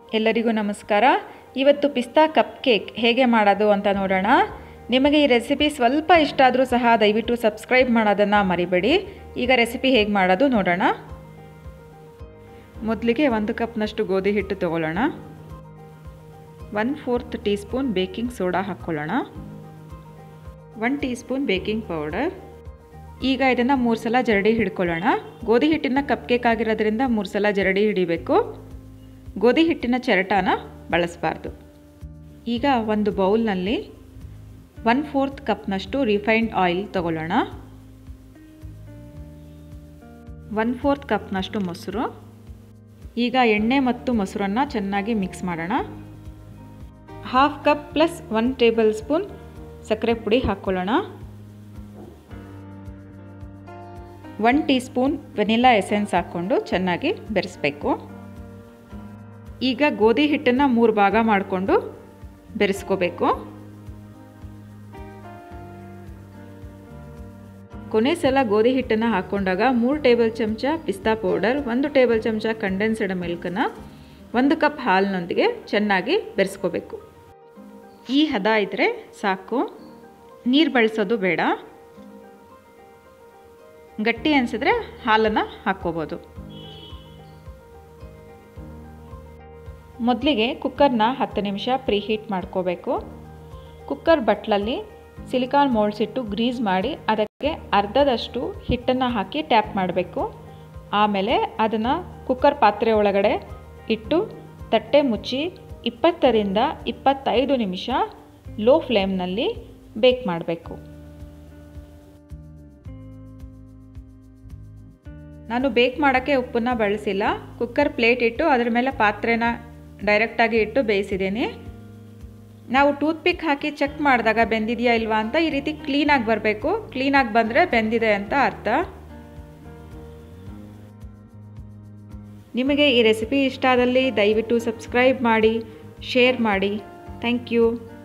ಎಲ್ಲರಿಗೂ ನಮಸ್ಕಾರ ಇವತ್ತು ಪಿಸ್ತಾ ಕಪ್ ಕೇಕ್ ಹೇಗೆ ಮಾಡೋದು ಅಂತ ನೋಡೋಣ ನಿಮಗೆ ಈ ರೆಸಿಪಿ ಸ್ವಲ್ಪ ಇಷ್ಟ ಆದರೂ ಸಹ ದಯವಿಟ್ಟು ಸಬ್ಸ್ಕ್ರೈಬ್ ಮಾಡೋದನ್ನು ಮರಿಬೇಡಿ ಈಗ ರೆಸಿಪಿ ಹೇಗೆ ಮಾಡೋದು ನೋಡೋಣ ಮೊದಲಿಗೆ ಒಂದು ಕಪ್ನಷ್ಟು ಗೋಧಿ ಹಿಟ್ಟು ತಗೊಳ್ಳೋಣ one fourth teaspoon baking soda ಹಾಕ್ಕೊಳ್ಳೋಣ one teaspoon baking powder ಈಗ ಇದನ್ನು ಮೂರು ಸಲ ಜರಡಿ ಹಿಡ್ಕೊಳ್ಳೋಣ ಗೋಧಿ ಹಿಟ್ಟಿನ ಕಪ್ ಕೇಕ್ ಆಗಿರೋದ್ರಿಂದ ಮೂರು ಸಲ ಜರಡಿ ಹಿಡಿಬೇಕು ಗೋಧಿ ಹಿಟ್ಟಿನ ಚೆರಟಾನ ಬಳಸಬಾರ್ದು ಈಗ ಒಂದು ಬೌಲ್ನಲ್ಲಿ ಒನ್ ಫೋರ್ತ್ ಕಪ್ನಷ್ಟು ರಿಫೈನ್ಡ್ ಆಯಿಲ್ ತಗೊಳ್ಳೋಣ ಒನ್ ಫೋರ್ತ್ ಕಪ್ನಷ್ಟು ಮೊಸರು ಈಗ ಎಣ್ಣೆ ಮತ್ತು ಮೊಸರನ್ನು ಚೆನ್ನಾಗಿ ಮಿಕ್ಸ್ ಮಾಡೋಣ half cup plus one tablespoon ಸಕ್ಕರೆ ಪುಡಿ ಹಾಕ್ಕೊಳ್ಳೋಣ one teaspoon vanilla essence ಹಾಕ್ಕೊಂಡು ಚೆನ್ನಾಗಿ ಬೆರೆಸಬೇಕು ಈಗ ಗೋಧಿ ಹಿಟ್ಟನ್ನು ಮೂರು ಭಾಗ ಮಾಡಿಕೊಂಡು ಬೆರೆಸ್ಕೋಬೇಕು ಕೊನೆ ಸಲ ಗೋಧಿ ಹಿಟ್ಟನ್ನು ಹಾಕ್ಕೊಂಡಾಗ ಮೂರು ಟೇಬಲ್ ಚಮಚ ಪಿಸ್ತಾ ಪೌಡರ್ ಒಂದು ಟೇಬಲ್ ಚಮಚ ಕಂಡೆನ್ಸ್ಡ್ ಮಿಲ್ಕನ್ನು ಒಂದು ಕಪ್ ಹಾಲಿನೊಂದಿಗೆ ಚೆನ್ನಾಗಿ ಬೆರೆಸ್ಕೋಬೇಕು ಈ ಹದ ಇದ್ದರೆ ಸಾಕು ನೀರು ಬಳಸೋದು ಬೇಡ ಗಟ್ಟಿ ಅನಿಸಿದ್ರೆ ಹಾಲನ್ನು ಹಾಕ್ಕೋಬೋದು ಮೊದಲಿಗೆ ಕುಕ್ಕರ್ನ ಹತ್ತು ನಿಮಿಷ ಪ್ರೀಹೀಟ್ ಮಾಡ್ಕೋಬೇಕು ಕುಕ್ಕರ್ ಬಟ್ಲಲ್ಲಿ ಸಿಲಿಕಾನ್ ಮೋಲ್ಡ್ಸ್ ಇಟ್ಟು ಗ್ರೀಸ್ ಮಾಡಿ ಅದಕ್ಕೆ ಅರ್ಧದಷ್ಟು ಹಿಟ್ಟನ್ನು ಹಾಕಿ ಟ್ಯಾಪ್ ಮಾಡಬೇಕು ಆಮೇಲೆ ಅದನ್ನು ಕುಕ್ಕರ್ ಪಾತ್ರೆ ಒಳಗಡೆ ಇಟ್ಟು ತಟ್ಟೆ ಮುಚ್ಚಿ ಇಪ್ಪತ್ತರಿಂದ ಇಪ್ಪತ್ತೈದು ನಿಮಿಷ ಲೋ ಫ್ಲೇಮ್ನಲ್ಲಿ ಬೇಕ್ ಮಾಡಬೇಕು ನಾನು ಬೇಕ್ ಮಾಡೋಕ್ಕೆ ಉಪ್ಪನ್ನು ಬಳಸಿಲ್ಲ ಕುಕ್ಕರ್ ಪ್ಲೇಟ್ ಇಟ್ಟು ಅದರ ಮೇಲೆ ಪಾತ್ರೆನ ಡೈರೆಕ್ಟಾಗಿ ಇಟ್ಟು ಬೇಯಿಸಿದ್ದೀನಿ ನಾವು ಟೂತ್ ಪಿಕ್ ಹಾಕಿ ಚೆಕ್ ಮಾಡಿದಾಗ ಬೆಂದಿದೆಯಾ ಇಲ್ವಾ ಅಂತ ಈ ರೀತಿ ಕ್ಲೀನಾಗಿ ಬರಬೇಕು ಕ್ಲೀನಾಗಿ ಬಂದರೆ ಬೆಂದಿದೆ ಅಂತ ಅರ್ಥ ನಿಮಗೆ ಈ ರೆಸಿಪಿ ಇಷ್ಟ ಆದಲ್ಲಿ ದಯವಿಟ್ಟು ಸಬ್ಸ್ಕ್ರೈಬ್ ಮಾಡಿ ಶೇರ್ ಮಾಡಿ ಥ್ಯಾಂಕ್ ಯು